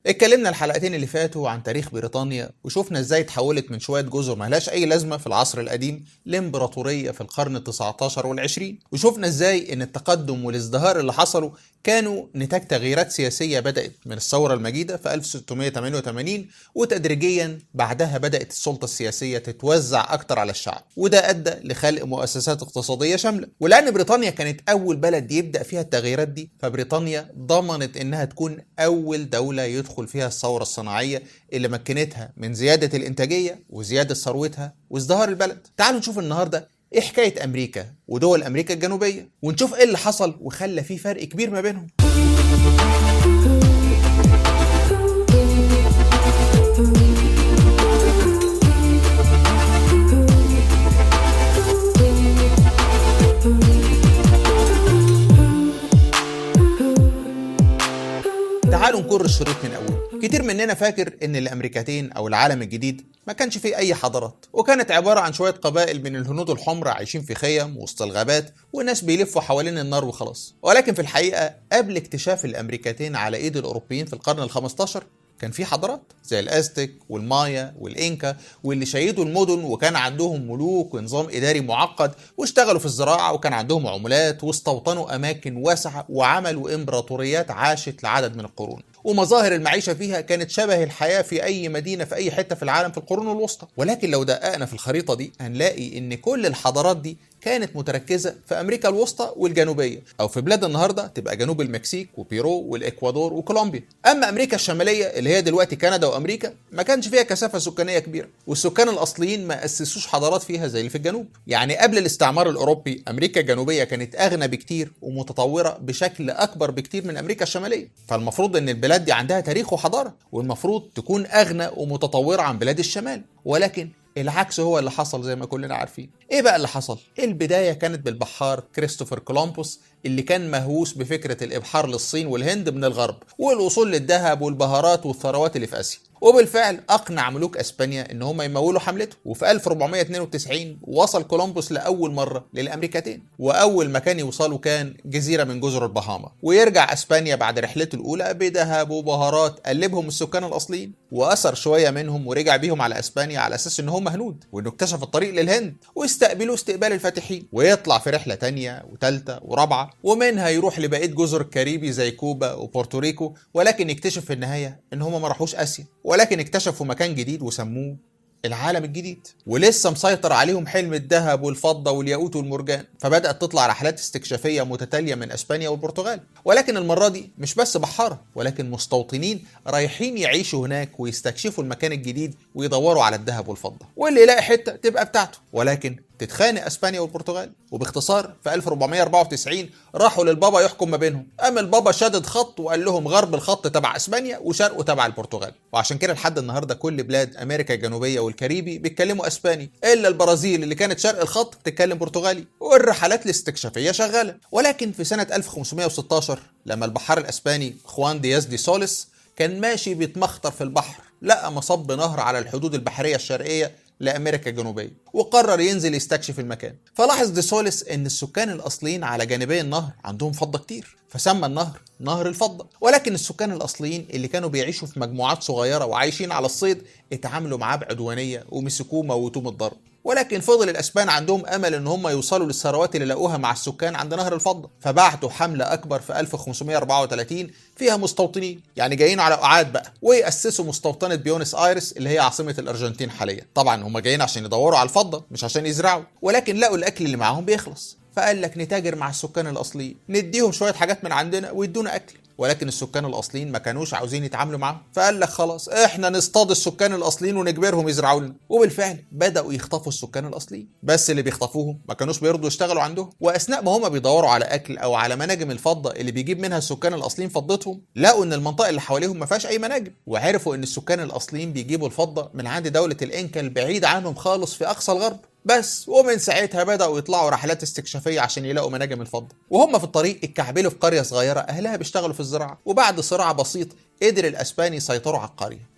اتكلمنا الحلقتين اللي فاتوا عن تاريخ بريطانيا وشفنا ازاي اتحولت من شويه جزر ملهاش اي لازمه في العصر القديم لامبراطوريه في القرن ال19 وال20 وشفنا ازاي ان التقدم والازدهار اللي حصلوا كانوا نتاج تغييرات سياسيه بدات من الثوره المجيده في 1688 وتدريجيا بعدها بدات السلطه السياسيه تتوزع اكتر على الشعب وده ادى لخلق مؤسسات اقتصاديه شامله ولان بريطانيا كانت اول بلد يبدا فيها التغييرات دي فبريطانيا ضمنت انها تكون اول دوله يدخل فيها الثوره الصناعيه اللي مكنتها من زياده الانتاجيه وزياده ثروتها وازدهار البلد تعالوا نشوف النهارده ايه حكايه امريكا ودول امريكا الجنوبيه ونشوف ايه اللي حصل وخلى في فرق كبير ما بينهم تعالوا نكر الشريط من اول كتير مننا فاكر ان الامريكتين او العالم الجديد ما كانش فيه اي حضارات وكانت عباره عن شويه قبائل من الهنود الحمر عايشين في خيم وسط الغابات وناس بيلفوا حوالين النار وخلاص ولكن في الحقيقه قبل اكتشاف الامريكتين على ايد الاوروبيين في القرن ال15 كان في حضارات زي الازتك والمايا والانكا واللي شيدوا المدن وكان عندهم ملوك ونظام اداري معقد واشتغلوا في الزراعه وكان عندهم عملات واستوطنوا اماكن واسعه وعملوا امبراطوريات عاشت لعدد من القرون ومظاهر المعيشه فيها كانت شبه الحياه في اي مدينه في اي حته في العالم في القرون الوسطى ولكن لو دققنا في الخريطه دي هنلاقي ان كل الحضارات دي كانت متركزة في أمريكا الوسطى والجنوبية أو في بلاد النهاردة تبقى جنوب المكسيك وبيرو والإكوادور وكولومبيا أما أمريكا الشمالية اللي هي دلوقتي كندا وأمريكا ما كانش فيها كثافة سكانية كبيرة والسكان الأصليين ما أسسوش حضارات فيها زي اللي في الجنوب يعني قبل الاستعمار الأوروبي أمريكا الجنوبية كانت أغنى بكتير ومتطورة بشكل أكبر بكتير من أمريكا الشمالية فالمفروض أن البلاد دي عندها تاريخ وحضارة والمفروض تكون أغنى ومتطورة عن بلاد الشمال ولكن العكس هو اللي حصل زي ما كلنا عارفين ايه بقى اللي حصل البدايه كانت بالبحار كريستوفر كولومبوس اللي كان مهووس بفكره الابحار للصين والهند من الغرب والوصول للذهب والبهارات والثروات اللي في اسيا وبالفعل اقنع ملوك اسبانيا ان هم يمولوا حملته وفي 1492 وصل كولومبوس لاول مره للامريكتين واول مكان يوصلوا كان جزيره من جزر البهاما ويرجع اسبانيا بعد رحلته الاولى بذهب وبهارات قلبهم السكان الاصليين واثر شويه منهم ورجع بيهم على اسبانيا على اساس ان هم هنود وانه اكتشف الطريق للهند واستقبلوه استقبال الفاتحين ويطلع في رحله تانية وثالثه ورابعه ومنها يروح لبقيه جزر الكاريبي زي كوبا وبورتوريكو ولكن يكتشف في النهايه ان هم ما راحوش اسيا ولكن اكتشفوا مكان جديد وسموه العالم الجديد ولسه مسيطر عليهم حلم الذهب والفضة والياقوت والمرجان فبدأت تطلع رحلات استكشافية متتالية من أسبانيا والبرتغال ولكن المرة دي مش بس بحارة ولكن مستوطنين رايحين يعيشوا هناك ويستكشفوا المكان الجديد ويدوروا على الذهب والفضة واللي يلاقي حتة تبقى بتاعته ولكن تتخانق اسبانيا والبرتغال وباختصار في 1494 راحوا للبابا يحكم ما بينهم اما البابا شدد خط وقال لهم غرب الخط تبع اسبانيا وشرقه تبع البرتغال وعشان كده لحد النهارده كل بلاد امريكا الجنوبيه والكاريبي بيتكلموا اسباني الا البرازيل اللي كانت شرق الخط بتتكلم برتغالي والرحلات الاستكشافيه شغاله ولكن في سنه 1516 لما البحار الاسباني خوان دياز دي سوليس كان ماشي بيتمخطر في البحر لقى مصب نهر على الحدود البحريه الشرقيه لامريكا الجنوبيه وقرر ينزل يستكشف المكان فلاحظ ديسوليس ان السكان الاصليين على جانبي النهر عندهم فضه كتير فسمى النهر نهر الفضه ولكن السكان الاصليين اللي كانوا بيعيشوا في مجموعات صغيره وعايشين على الصيد اتعاملوا معاه بعدوانيه ومسكوه موتوه الضرب ولكن فضل الاسبان عندهم امل ان هم يوصلوا للثروات اللي لقوها مع السكان عند نهر الفضه فبعتوا حمله اكبر في 1534 فيها مستوطنين يعني جايين على قعاد بقى ويأسسوا مستوطنه بيونس ايرس اللي هي عاصمه الارجنتين حاليا طبعا هم جايين عشان يدوروا على الفضه مش عشان يزرعوا ولكن لقوا الاكل اللي معاهم بيخلص فقال لك نتاجر مع السكان الاصليين نديهم شويه حاجات من عندنا ويدونا اكل ولكن السكان الاصليين ما كانوش عاوزين يتعاملوا معاهم فقال لك خلاص احنا نصطاد السكان الاصليين ونجبرهم يزرعوا لنا وبالفعل بداوا يخطفوا السكان الاصليين بس اللي بيخطفوهم ما كانوش بيرضوا يشتغلوا عندهم واثناء ما هم بيدوروا على اكل او على مناجم الفضه اللي بيجيب منها السكان الاصليين فضتهم لقوا ان المنطقه اللي حواليهم ما فيهاش اي مناجم وعرفوا ان السكان الاصليين بيجيبوا الفضه من عند دوله الانكا البعيد عنهم خالص في اقصى الغرب بس ومن ساعتها بدأوا يطلعوا رحلات استكشافية عشان يلاقوا مناجم الفضة وهم في الطريق اتكعبلوا في قرية صغيرة أهلها بيشتغلوا في الزراعة وبعد صراع بسيط قدر الأسبان يسيطروا على القرية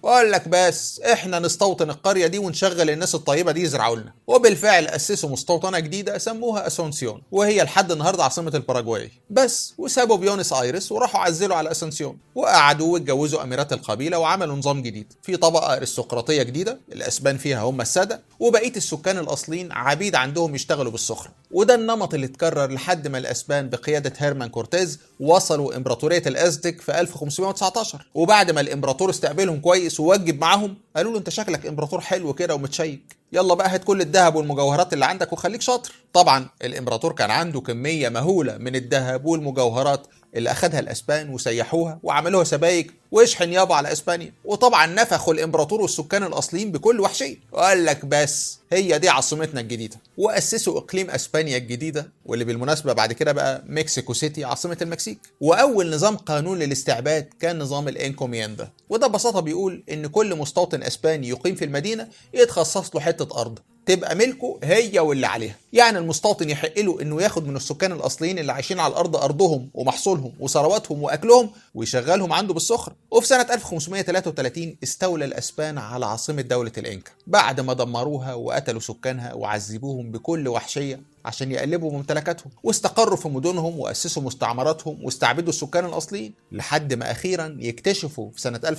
وقال لك بس احنا نستوطن القريه دي ونشغل الناس الطيبه دي يزرعوا لنا وبالفعل اسسوا مستوطنه جديده سموها اسونسيون وهي لحد النهارده عاصمه الباراجواي بس وسابوا بيونس ايرس وراحوا عزلوا على اسونسيون وقعدوا واتجوزوا اميرات القبيله وعملوا نظام جديد في طبقه ارستقراطيه جديده الاسبان فيها هم الساده وبقيه السكان الاصليين عبيد عندهم يشتغلوا بالسخره وده النمط اللي اتكرر لحد ما الاسبان بقياده هيرمان كورتيز وصلوا امبراطوريه الازتك في 1519 وبعد ما الامبراطور استقبلهم كويس ووجب معاهم قالوا له انت شكلك امبراطور حلو كده ومتشيك يلا بقى هات كل الذهب والمجوهرات اللي عندك وخليك شاطر طبعا الامبراطور كان عنده كميه مهوله من الذهب والمجوهرات اللي اخدها الاسبان وسيحوها وعملوها سبايك واشحن يابا على اسبانيا وطبعا نفخوا الامبراطور والسكان الاصليين بكل وحشيه وقال لك بس هي دي عاصمتنا الجديده واسسوا اقليم اسبانيا الجديده واللي بالمناسبه بعد كده بقى مكسيكو سيتي عاصمه المكسيك واول نظام قانون للاستعباد كان نظام الانكومياندا وده ببساطه بيقول ان كل مستوطن اسباني يقيم في المدينه يتخصص له حته ارض تبقى ملكه هي واللي عليها يعني المستوطن يحق له انه ياخد من السكان الاصليين اللي عايشين على الارض ارضهم ومحصولهم وثرواتهم واكلهم ويشغلهم عنده بالسخره وفي سنه 1533 استولى الاسبان على عاصمه دوله الانكا بعد ما دمروها وقتلوا سكانها وعذبوهم بكل وحشيه عشان يقلبوا ممتلكاتهم واستقروا في مدنهم واسسوا مستعمراتهم واستعبدوا السكان الاصليين لحد ما اخيرا يكتشفوا في سنه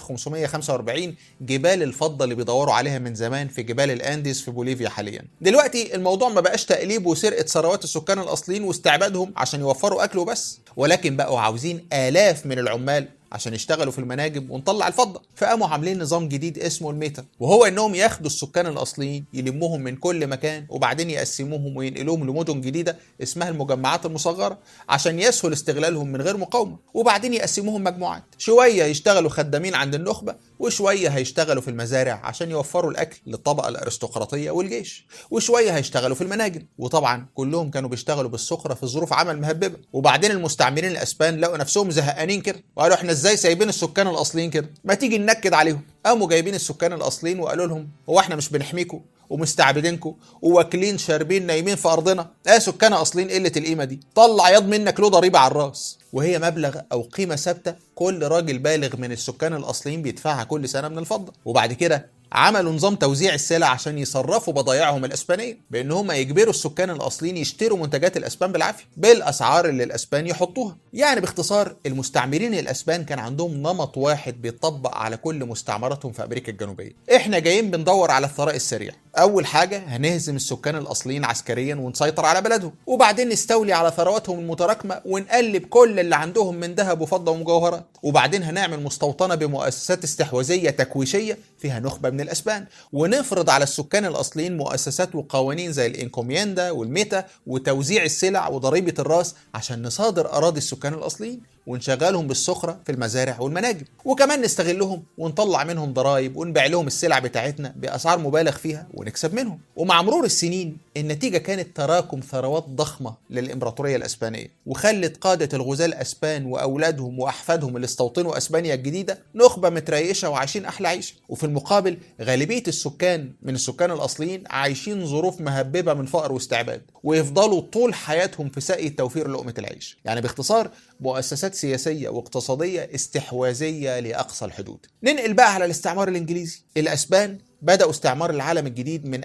1545 جبال الفضه اللي بيدوروا عليها من زمان في جبال الانديز في بوليفيا حاليا دلوقتي الموضوع ما بقاش تقليب وسرقه ثروات السكان الاصليين واستعبادهم عشان يوفروا اكل وبس ولكن بقوا عاوزين الاف من العمال عشان يشتغلوا في المناجم ونطلع الفضه فقاموا عاملين نظام جديد اسمه الميتا وهو انهم ياخدوا السكان الاصليين يلموهم من كل مكان وبعدين يقسموهم وينقلوهم لمدن جديده اسمها المجمعات المصغره عشان يسهل استغلالهم من غير مقاومه وبعدين يقسموهم مجموعات شويه يشتغلوا خدامين عند النخبه وشويه هيشتغلوا في المزارع عشان يوفروا الاكل للطبقه الارستقراطيه والجيش وشويه هيشتغلوا في المناجم وطبعا كلهم كانوا بيشتغلوا بالسخره في ظروف عمل مهببه وبعدين المستعمرين الاسبان لقوا نفسهم زهقانين كده وقالوا احنا ازاي سايبين السكان الاصليين كده ما تيجي ننكد عليهم قاموا جايبين السكان الاصليين وقالوا لهم هو احنا مش بنحميكم ومستعبدينكم وواكلين شاربين نايمين في ارضنا اه سكان اصليين قله القيمه دي طلع ياض منك له ضريبه على الراس وهي مبلغ او قيمه ثابته كل راجل بالغ من السكان الاصليين بيدفعها كل سنه من الفضه وبعد كده عملوا نظام توزيع السلع عشان يصرفوا بضايعهم الاسبانيه بان هم يجبروا السكان الاصليين يشتروا منتجات الاسبان بالعافيه بالاسعار اللي الاسبان يحطوها يعني باختصار المستعمرين الاسبان كان عندهم نمط واحد بيطبق على كل مستعمراتهم في امريكا الجنوبيه احنا جايين بندور على الثراء السريع اول حاجه هنهزم السكان الاصليين عسكريا ونسيطر على بلدهم وبعدين نستولي على ثرواتهم المتراكمه ونقلب كل اللي عندهم من ذهب وفضه ومجوهرات وبعدين هنعمل مستوطنه بمؤسسات استحواذيه تكويشيه فيها نخبه من الاسبان ونفرض على السكان الاصليين مؤسسات وقوانين زي الانكومياندا والميتا وتوزيع السلع وضريبه الراس عشان نصادر اراضي السكان الاصليين ونشغلهم بالسخرة في المزارع والمناجم وكمان نستغلهم ونطلع منهم ضرائب ونبيع لهم السلع بتاعتنا بأسعار مبالغ فيها ونكسب منهم ومع مرور السنين النتيجة كانت تراكم ثروات ضخمة للإمبراطورية الأسبانية وخلت قادة الغزاة الأسبان وأولادهم وأحفادهم اللي استوطنوا أسبانيا الجديدة نخبة متريشة وعايشين أحلى عيشة وفي المقابل غالبية السكان من السكان الأصليين عايشين ظروف مهببة من فقر واستعباد ويفضلوا طول حياتهم في سقي توفير لقمة العيش يعني باختصار مؤسسات سياسية واقتصادية استحواذية لأقصى الحدود ننقل بقى على الاستعمار الإنجليزي الأسبان بدأوا استعمار العالم الجديد من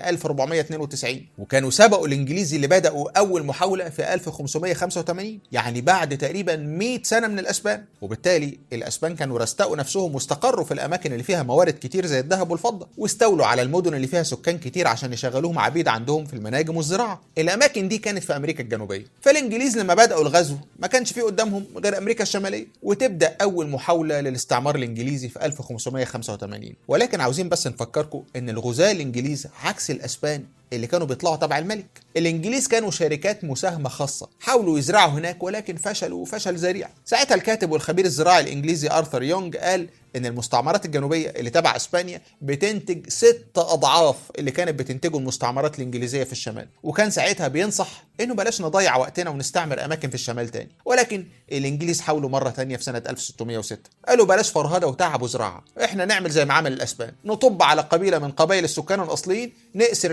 1492 وكانوا سبقوا الإنجليز اللي بدأوا أول محاولة في 1585 يعني بعد تقريبا 100 سنة من الأسبان وبالتالي الأسبان كانوا رستقوا نفسهم واستقروا في الأماكن اللي فيها موارد كتير زي الذهب والفضة واستولوا على المدن اللي فيها سكان كتير عشان يشغلوهم عبيد عندهم في المناجم والزراعة الأماكن دي كانت في أمريكا الجنوبية فالإنجليز لما بدأوا الغزو ما كانش في قدامهم غير أمريكا الشمالية وتبدأ أول محاولة للاستعمار الإنجليزي في 1585 ولكن عاوزين بس نفكركم ان الغزاة الانجليز عكس الاسبان اللي كانوا بيطلعوا تبع الملك الانجليز كانوا شركات مساهمه خاصه حاولوا يزرعوا هناك ولكن فشلوا فشل ذريع ساعتها الكاتب والخبير الزراعي الانجليزي ارثر يونغ قال ان المستعمرات الجنوبيه اللي تبع اسبانيا بتنتج ست اضعاف اللي كانت بتنتجه المستعمرات الانجليزيه في الشمال وكان ساعتها بينصح انه بلاش نضيع وقتنا ونستعمر اماكن في الشمال تاني ولكن الانجليز حاولوا مره تانية في سنه 1606 قالوا بلاش فرهده وتعب وزراعه احنا نعمل زي ما عمل الاسبان نطب على قبيله من قبائل السكان الاصليين نأسر الحاكم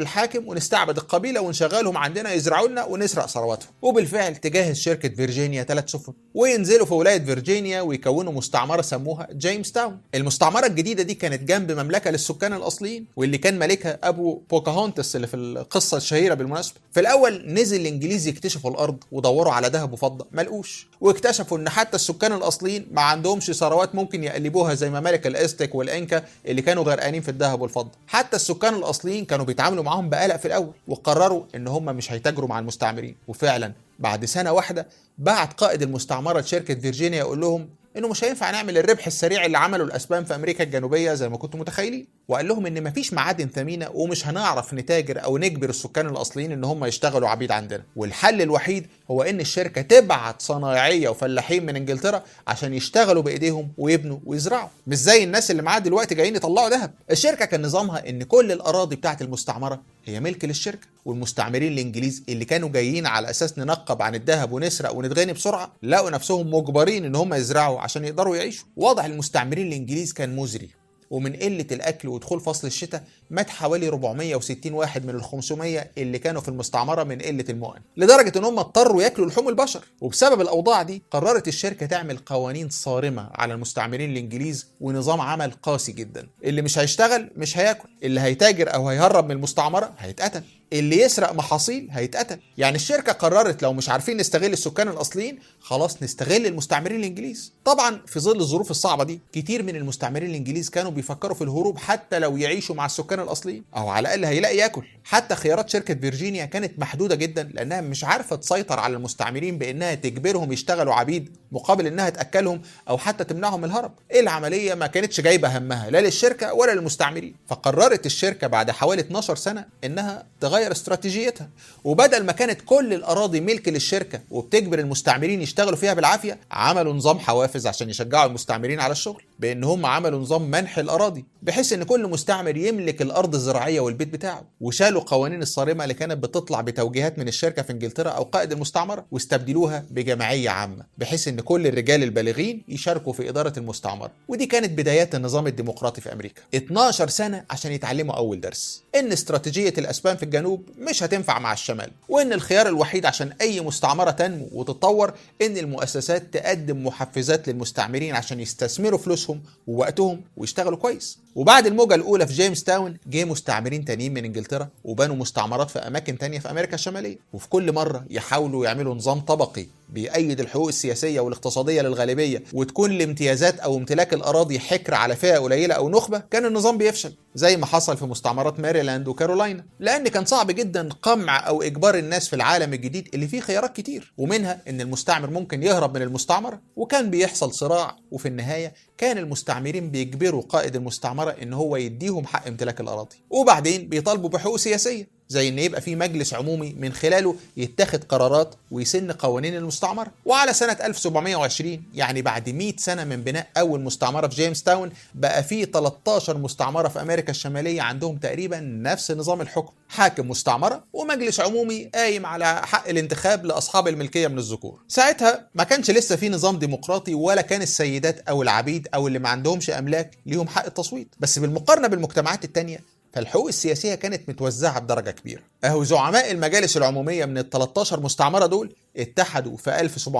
نسلم ونستعبد القبيله ونشغلهم عندنا يزرعوا لنا ونسرق ثرواتهم وبالفعل تجهز شركه فيرجينيا ثلاث سفن وينزلوا في ولايه فيرجينيا ويكونوا مستعمره سموها جيمس تاون المستعمره الجديده دي كانت جنب مملكه للسكان الاصليين واللي كان مالكها ابو بوكاهونتس اللي في القصه الشهيره بالمناسبه في الاول نزل الانجليز يكتشفوا الارض ودوروا على ذهب وفضه ما لقوش واكتشفوا ان حتى السكان الاصليين ما عندهمش ثروات ممكن يقلبوها زي ممالك الاستك والانكا اللي كانوا غرقانين في الذهب والفضه حتى السكان الاصليين كانوا بيتعاملوا معاهم بقلق في الاول وقرروا ان هم مش هيتاجروا مع المستعمرين وفعلا بعد سنه واحده بعت قائد المستعمره لشركه فيرجينيا يقول لهم انه مش هينفع نعمل الربح السريع اللي عمله الاسبان في امريكا الجنوبيه زي ما كنتم متخيلين وقال لهم ان مفيش معادن ثمينه ومش هنعرف نتاجر او نجبر السكان الاصليين ان هم يشتغلوا عبيد عندنا والحل الوحيد هو ان الشركه تبعت صنايعيه وفلاحين من انجلترا عشان يشتغلوا بايديهم ويبنوا ويزرعوا مش زي الناس اللي معاها دلوقتي جايين يطلعوا ذهب الشركه كان نظامها ان كل الاراضي بتاعت المستعمره هي ملك للشركه والمستعمرين الانجليز اللي كانوا جايين على اساس ننقب عن الذهب ونسرق ونتغني بسرعه لقوا نفسهم مجبرين ان هم يزرعوا عشان يقدروا يعيشوا وضع المستعمرين الانجليز كان مزري ومن قلة الأكل ودخول فصل الشتاء مات حوالي 460 واحد من ال 500 اللي كانوا في المستعمرة من قلة المؤن لدرجة إن هم اضطروا ياكلوا لحوم البشر وبسبب الأوضاع دي قررت الشركة تعمل قوانين صارمة على المستعمرين الإنجليز ونظام عمل قاسي جدا اللي مش هيشتغل مش هياكل اللي هيتاجر أو هيهرب من المستعمرة هيتقتل اللي يسرق محاصيل هيتقتل يعني الشركة قررت لو مش عارفين نستغل السكان الأصليين خلاص نستغل المستعمرين الإنجليز طبعا في ظل الظروف الصعبة دي كتير من المستعمرين الإنجليز كانوا بيفكروا في الهروب حتى لو يعيشوا مع السكان الأصليين أو على الأقل هيلاقي ياكل حتى خيارات شركة فيرجينيا كانت محدودة جدا لأنها مش عارفة تسيطر على المستعمرين بإنها تجبرهم يشتغلوا عبيد مقابل إنها تأكلهم أو حتى تمنعهم الهرب العملية ما كانتش جايبة همها لا للشركة ولا للمستعمرين فقررت الشركة بعد حوالي 12 سنة إنها تغير استراتيجيتها وبدل ما كانت كل الأراضي ملك للشركة وبتجبر المستعمرين يشتغلوا فيها بالعافية عملوا نظام حوافز عشان يشجعوا المستعمرين على الشغل بإن هم عملوا نظام منح الأراضي بحيث إن كل مستعمر يملك الأرض الزراعية والبيت بتاعه وشالوا قوانين الصارمة اللي كانت بتطلع بتوجيهات من الشركة في إنجلترا أو قائد المستعمرة واستبدلوها بجمعية عامة بحيث إن كل الرجال البالغين يشاركوا في إدارة المستعمرة ودي كانت بدايات النظام الديمقراطي في أمريكا 12 سنة عشان يتعلموا أول درس إن استراتيجية الأسبان في الجنوب مش هتنفع مع الشمال وإن الخيار الوحيد عشان أي مستعمرة تنمو وتتطور إن المؤسسات تقدم محفزات للمستعمرين عشان يستثمروا فلوسهم ووقتهم ويشتغلوا كويس وبعد الموجة الأولى في جيمس تاون جه مستعمرين تانيين من إنجلترا وبنوا مستعمرات في أماكن تانية في أمريكا الشمالية وفي كل مرة يحاولوا يعملوا نظام طبقي بيأيد الحقوق السياسية والاقتصادية للغالبية وتكون الامتيازات أو امتلاك الأراضي حكر على فئة قليلة أو نخبة كان النظام بيفشل زي ما حصل في مستعمرات ماريلاند وكارولاينا لأن كان صعب جدا قمع أو إجبار الناس في العالم الجديد اللي فيه خيارات كتير ومنها إن المستعمر ممكن يهرب من المستعمرة وكان بيحصل صراع وفي النهاية كان المستعمرين بيجبروا قائد المستعمرة إن هو يديهم حق امتلاك الأراضي وبعدين بيطالبوا بحقوق سياسية زي ان يبقى في مجلس عمومي من خلاله يتخذ قرارات ويسن قوانين المستعمره وعلى سنه 1720 يعني بعد 100 سنه من بناء اول مستعمره في جيمس تاون بقى في 13 مستعمره في امريكا الشماليه عندهم تقريبا نفس نظام الحكم حاكم مستعمره ومجلس عمومي قايم على حق الانتخاب لاصحاب الملكيه من الذكور ساعتها ما كانش لسه في نظام ديمقراطي ولا كان السيدات او العبيد او اللي ما عندهمش املاك ليهم حق التصويت بس بالمقارنه بالمجتمعات التانيه فالحقوق السياسية كانت متوزعة بدرجة كبيرة أهو زعماء المجالس العمومية من ال 13 مستعمرة دول اتحدوا في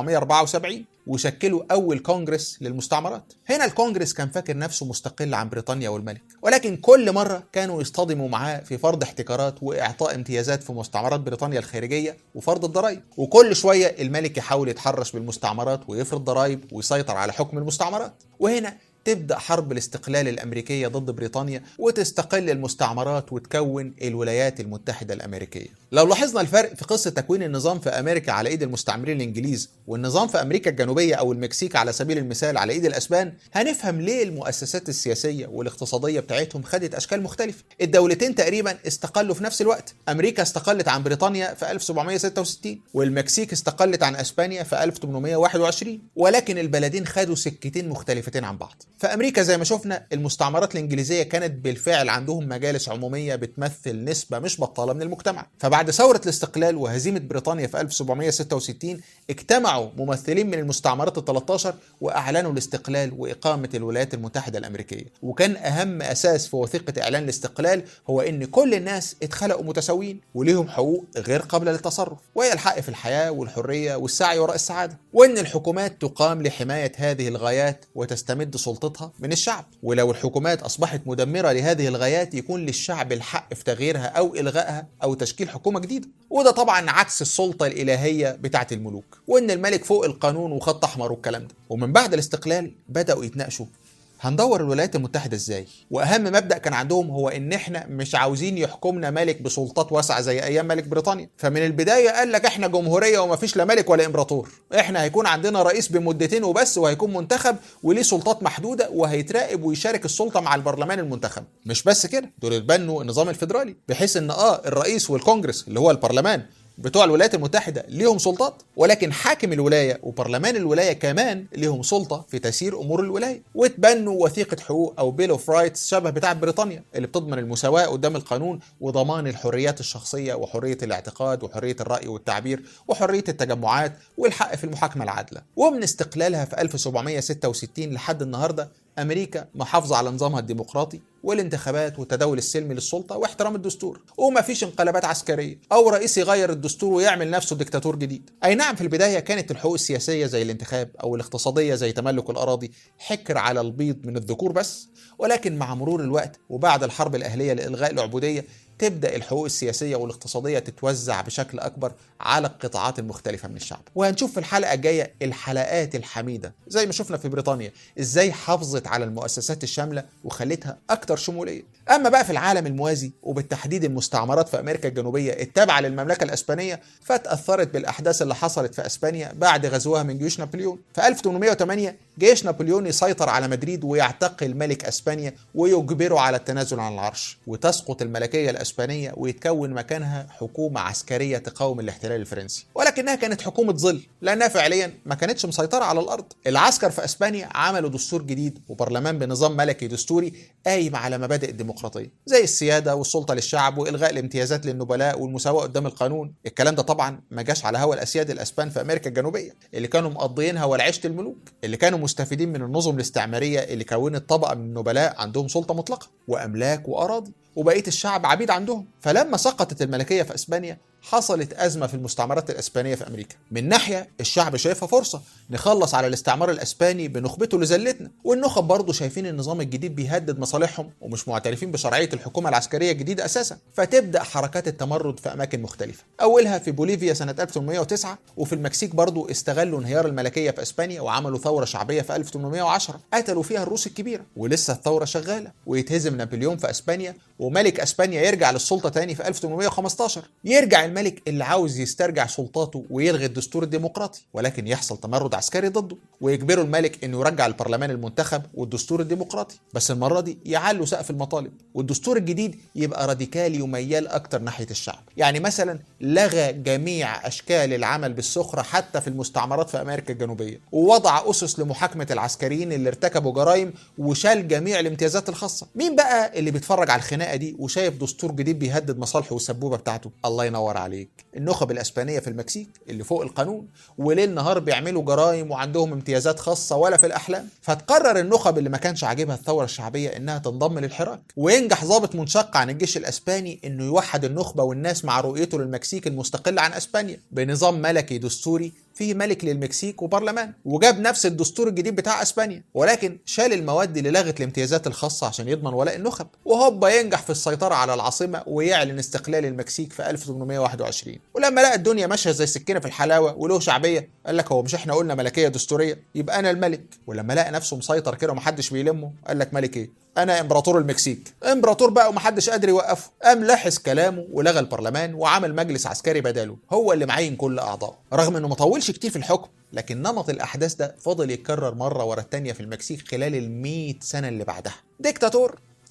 1774 وشكلوا أول كونجرس للمستعمرات هنا الكونجرس كان فاكر نفسه مستقل عن بريطانيا والملك ولكن كل مرة كانوا يصطدموا معاه في فرض احتكارات وإعطاء امتيازات في مستعمرات بريطانيا الخارجية وفرض الضرائب وكل شوية الملك يحاول يتحرش بالمستعمرات ويفرض ضرائب ويسيطر على حكم المستعمرات وهنا تبدأ حرب الاستقلال الأمريكية ضد بريطانيا وتستقل المستعمرات وتكون الولايات المتحدة الأمريكية لو لاحظنا الفرق في قصة تكوين النظام في أمريكا على إيد المستعمرين الإنجليز والنظام في أمريكا الجنوبية أو المكسيك على سبيل المثال على إيد الأسبان هنفهم ليه المؤسسات السياسية والاقتصادية بتاعتهم خدت أشكال مختلفة الدولتين تقريبا استقلوا في نفس الوقت أمريكا استقلت عن بريطانيا في 1766 والمكسيك استقلت عن أسبانيا في 1821 ولكن البلدين خدوا سكتين مختلفتين عن بعض فامريكا زي ما شفنا المستعمرات الانجليزيه كانت بالفعل عندهم مجالس عموميه بتمثل نسبه مش بطاله من المجتمع فبعد ثوره الاستقلال وهزيمه بريطانيا في 1766 اجتمعوا ممثلين من المستعمرات ال 13 واعلنوا الاستقلال واقامه الولايات المتحده الامريكيه وكان اهم اساس في وثيقه اعلان الاستقلال هو ان كل الناس اتخلقوا متساويين وليهم حقوق غير قابله للتصرف وهي الحق في الحياه والحريه والسعي وراء السعاده وان الحكومات تقام لحمايه هذه الغايات وتستمد سلطتها من الشعب ولو الحكومات اصبحت مدمره لهذه الغايات يكون للشعب الحق في تغييرها او الغائها او تشكيل حكومه جديده وده طبعا عكس السلطه الالهيه بتاعه الملوك وان الملك فوق القانون وخط احمر والكلام ده ومن بعد الاستقلال بداوا يتناقشوا هندور الولايات المتحدة ازاي؟ واهم مبدأ كان عندهم هو ان احنا مش عاوزين يحكمنا ملك بسلطات واسعة زي ايام ملك بريطانيا، فمن البداية قال لك احنا جمهورية ومفيش لا ملك ولا امبراطور، احنا هيكون عندنا رئيس بمدتين وبس وهيكون منتخب وليه سلطات محدودة وهيتراقب ويشارك السلطة مع البرلمان المنتخب، مش بس كده، دول اتبنوا النظام الفيدرالي بحيث ان اه الرئيس والكونجرس اللي هو البرلمان بتوع الولايات المتحدة ليهم سلطات ولكن حاكم الولاية وبرلمان الولاية كمان ليهم سلطة في تسيير أمور الولاية وتبنوا وثيقة حقوق أو بيل اوف رايتس شبه بتاع بريطانيا اللي بتضمن المساواة قدام القانون وضمان الحريات الشخصية وحرية الاعتقاد وحرية الرأي والتعبير وحرية التجمعات والحق في المحاكمة العادلة ومن استقلالها في 1766 لحد النهاردة أمريكا محافظة على نظامها الديمقراطي والانتخابات والتداول السلمي للسلطة واحترام الدستور ومفيش انقلابات عسكرية أو رئيس يغير الدستور ويعمل نفسه ديكتاتور جديد أي نعم في البداية كانت الحقوق السياسية زي الانتخاب أو الاقتصادية زي تملك الأراضي حكر على البيض من الذكور بس ولكن مع مرور الوقت وبعد الحرب الأهلية لإلغاء العبودية تبدا الحقوق السياسيه والاقتصاديه تتوزع بشكل اكبر على القطاعات المختلفه من الشعب وهنشوف في الحلقه الجايه الحلقات الحميده زي ما شفنا في بريطانيا ازاي حافظت على المؤسسات الشامله وخلتها اكتر شموليه اما بقى في العالم الموازي وبالتحديد المستعمرات في امريكا الجنوبيه التابعه للمملكه الاسبانيه فتاثرت بالاحداث اللي حصلت في اسبانيا بعد غزوها من جيوش نابليون في 1808 جيش نابليون يسيطر على مدريد ويعتقل ملك اسبانيا ويجبره على التنازل عن العرش وتسقط الملكيه الاسبانيه ويتكون مكانها حكومه عسكريه تقاوم الاحتلال الفرنسي ولكنها كانت حكومه ظل لانها فعليا ما كانتش مسيطره على الارض العسكر في اسبانيا عملوا دستور جديد وبرلمان بنظام ملكي دستوري قايم على مبادئ الديمقراطيه زي السياده والسلطه للشعب والغاء الامتيازات للنبلاء والمساواه قدام القانون الكلام ده طبعا ما جاش على هوا الاسياد الاسبان في امريكا الجنوبيه اللي كانوا مقضيينها ولعيشه الملوك اللي كانوا مستفيدين من النظم الاستعماريه اللي كونت طبقه من النبلاء عندهم سلطه مطلقه واملاك واراضي وبقيه الشعب عبيد عندهم فلما سقطت الملكيه في اسبانيا حصلت أزمة في المستعمرات الإسبانية في أمريكا من ناحية الشعب شايفها فرصة نخلص على الاستعمار الإسباني بنخبته لذلتنا والنخب برضه شايفين النظام الجديد بيهدد مصالحهم ومش معترفين بشرعية الحكومة العسكرية الجديدة أساسا فتبدأ حركات التمرد في أماكن مختلفة أولها في بوليفيا سنة 1809 وفي المكسيك برضه استغلوا انهيار الملكية في إسبانيا وعملوا ثورة شعبية في 1810 قتلوا فيها الروس الكبيرة ولسه الثورة شغالة ويتهزم نابليون في إسبانيا وملك إسبانيا يرجع للسلطة تاني في 1815 يرجع الملك اللي عاوز يسترجع سلطاته ويلغي الدستور الديمقراطي ولكن يحصل تمرد عسكري ضده ويجبروا الملك انه يرجع البرلمان المنتخب والدستور الديمقراطي بس المره دي يعلوا سقف المطالب والدستور الجديد يبقى راديكالي وميال اكتر ناحيه الشعب يعني مثلا لغى جميع اشكال العمل بالسخره حتى في المستعمرات في امريكا الجنوبيه ووضع اسس لمحاكمه العسكريين اللي ارتكبوا جرائم وشال جميع الامتيازات الخاصه مين بقى اللي بيتفرج على الخناقه دي وشايف دستور جديد بيهدد مصالحه والسبوبه بتاعته الله ينور عليك النخب الاسبانيه في المكسيك اللي فوق القانون وليل نهار بيعملوا جرائم وعندهم امتيازات خاصه ولا في الاحلام فتقرر النخب اللي ما كانش عاجبها الثوره الشعبيه انها تنضم للحراك وينجح ضابط منشق عن الجيش الاسباني انه يوحد النخبه والناس مع رؤيته للمكسيك المستقله عن اسبانيا بنظام ملكي دستوري فيه ملك للمكسيك وبرلمان وجاب نفس الدستور الجديد بتاع اسبانيا ولكن شال المواد اللي لغت الامتيازات الخاصه عشان يضمن ولاء النخب وهوبا ينجح في السيطره على العاصمه ويعلن استقلال المكسيك في 1821 ولما لقى الدنيا ماشيه زي السكينه في الحلاوه وله شعبيه قال لك هو مش احنا قلنا ملكيه دستوريه يبقى انا الملك ولما لقى نفسه مسيطر كده ومحدش بيلمه قال لك ملك ايه انا امبراطور المكسيك امبراطور بقى ومحدش قادر يوقفه قام لاحظ كلامه ولغى البرلمان وعمل مجلس عسكري بداله هو اللي معين كل اعضائه رغم انه ما طولش كتير في الحكم لكن نمط الاحداث ده فضل يتكرر مره ورا التانيه في المكسيك خلال ال 100 سنه اللي بعدها ديكتاتور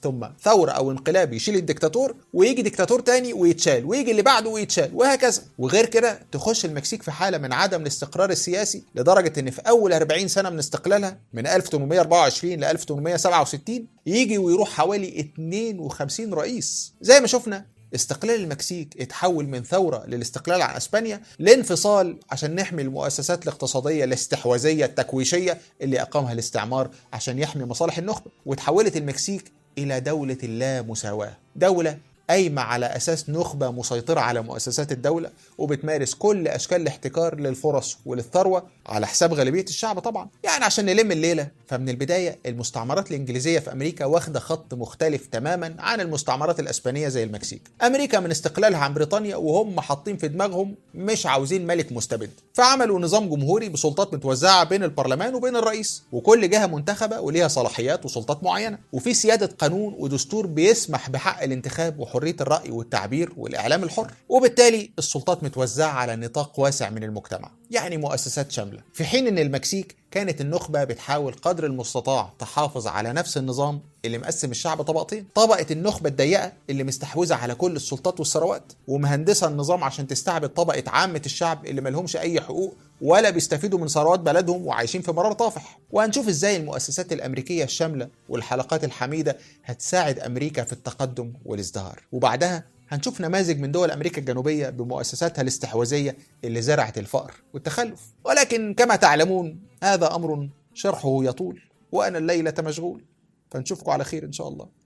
ثم ثورة أو انقلاب يشيل الدكتاتور ويجي دكتاتور تاني ويتشال ويجي اللي بعده ويتشال وهكذا وغير كده تخش المكسيك في حالة من عدم الاستقرار السياسي لدرجة إن في أول 40 سنة من استقلالها من 1824 ل 1867 يجي ويروح حوالي 52 رئيس زي ما شفنا استقلال المكسيك اتحول من ثورة للاستقلال عن اسبانيا لانفصال عشان نحمي المؤسسات الاقتصادية الاستحواذية التكويشية اللي اقامها الاستعمار عشان يحمي مصالح النخبة وتحولت المكسيك الى دولة اللامساواة دولة قايمة على أساس نخبة مسيطرة على مؤسسات الدولة وبتمارس كل أشكال الاحتكار للفرص وللثروة على حساب غالبية الشعب طبعا يعني عشان نلم الليلة فمن البداية المستعمرات الإنجليزية في أمريكا واخدة خط مختلف تماما عن المستعمرات الأسبانية زي المكسيك أمريكا من استقلالها عن بريطانيا وهم حاطين في دماغهم مش عاوزين ملك مستبد فعملوا نظام جمهوري بسلطات متوزعة بين البرلمان وبين الرئيس وكل جهة منتخبة وليها صلاحيات وسلطات معينة وفي سيادة قانون ودستور بيسمح بحق الانتخاب وحرية الرأي والتعبير والإعلام الحر وبالتالي السلطات متوزعة على نطاق واسع من المجتمع يعني مؤسسات شاملة في حين أن المكسيك كانت النخبة بتحاول قدر المستطاع تحافظ على نفس النظام اللي مقسم الشعب طبقتين طبقة النخبة الضيقة اللي مستحوذة على كل السلطات والثروات ومهندسة النظام عشان تستعبد طبقة عامة الشعب اللي ملهمش أي حقوق ولا بيستفيدوا من ثروات بلدهم وعايشين في مرار طافح وهنشوف ازاي المؤسسات الامريكيه الشامله والحلقات الحميده هتساعد امريكا في التقدم والازدهار وبعدها هنشوف نماذج من دول امريكا الجنوبيه بمؤسساتها الاستحواذيه اللي زرعت الفقر والتخلف ولكن كما تعلمون هذا امر شرحه يطول وانا الليله مشغول فنشوفكم على خير ان شاء الله